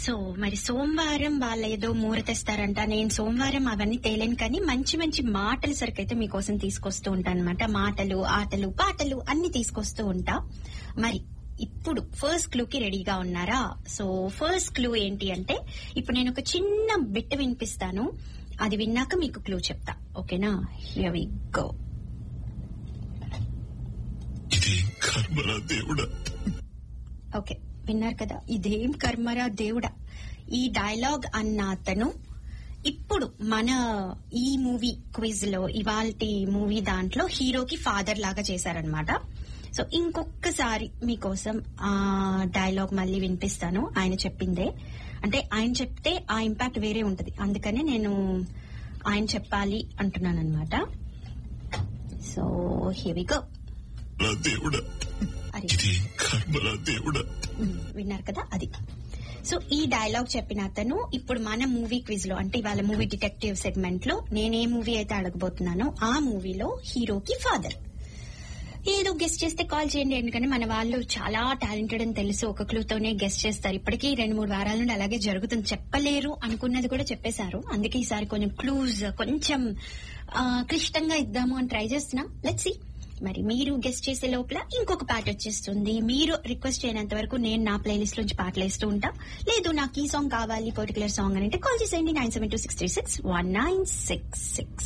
so మరి సోమవారం వాళ్ళు ఏదో మూర తెస్తారంట నేను సోమవారం అవన్నీ తేలేను కానీ మంచి మంచి మాటలు సరికైతే మీకోసం తీసుకొస్తూ ఉంటాను అనమాట మాటలు ఆటలు పాటలు అన్ని తీసుకొస్తూ ఉంటా మరి ఇప్పుడు ఫస్ట్ క్లూ కి రెడీగా ఉన్నారా సో ఫస్ట్ క్లూ ఏంటి అంటే ఇప్పుడు నేను ఒక చిన్న బిట్ వినిపిస్తాను అది విన్నాక మీకు క్లూ చెప్తా ఓకేనా హియర్ వి గో ఇది కర్మరా దేవుడా ఓకే విన్నారు కదా ఇదేం కర్మరా దేవుడా ఈ డైలాగ్ అన్న అతను ఇప్పుడు మన ఈ మూవీ క్విజ్ లో ఇవాల్టి మూవీ దాంట్లో హీరోకి ఫాదర్ లాగా చేశారనమాట సో ఇంకొకసారి మీకోసం ఆ డైలాగ్ మళ్ళీ వినిపిస్తాను ఆయన చెప్పిందే అంటే ఆయన చెప్తే ఆ ఇంపాక్ట్ వేరే ఉంటది అందుకనే నేను ఆయన చెప్పాలి అంటున్నాను అనమాట సో హియర్ గో నా దేవుడా అరే ఇది కర్మరా దేవుడా ఉమ్, విన్నారు కదా అది సో ఈ డైలాగ్ చెప్పిన అతను ఇప్పుడు మన మూవీ క్విజ్ లో అంటే ఇవాళ మూవీ డిటెక్టివ్ సెగ్మెంట్ లో నేను ఏ మూవీ అయితే అడగబోతున్నానో ఆ మూవీలో హీరోకి ఫాదర్ ఏదో గెస్ట్ చేస్తే కాల్ చేయండి ఎందుకంటే మన వాళ్ళు చాలా టాలెంటెడ్ అని తెలుసు ఒక క్లూతోనే గెస్ట్ చేస్తారు ఇప్పటికీ రెండు మూడు వారాల నుండి అలాగే జరుగుతుంది చెప్పలేరు అనుకున్నది కూడా చెప్పేశారు అందుకే ఈసారి కొంచెం క్లూజ్ కొంచెం ఆ, క్లిష్టంగా ఇద్దాము అని ట్రై చేస్తున్నా లెట్స్ సి మరి మీరు గెస్ట్ చేసే లోపల ఇంకొక పాట వచ్చేస్తుంది మీరు రిక్వెస్ట్ చేయనంత వరకు నేను నా ప్లేలిస్ట్ నుంచి పాటలు వేస్తూ ఉంటా లేదు నాకు ఈ సాంగ్ కావాలి పర్టికులర్ సాంగ్ అని అంటే కాల్ చేసేయండి nine seven two six three six one nine six six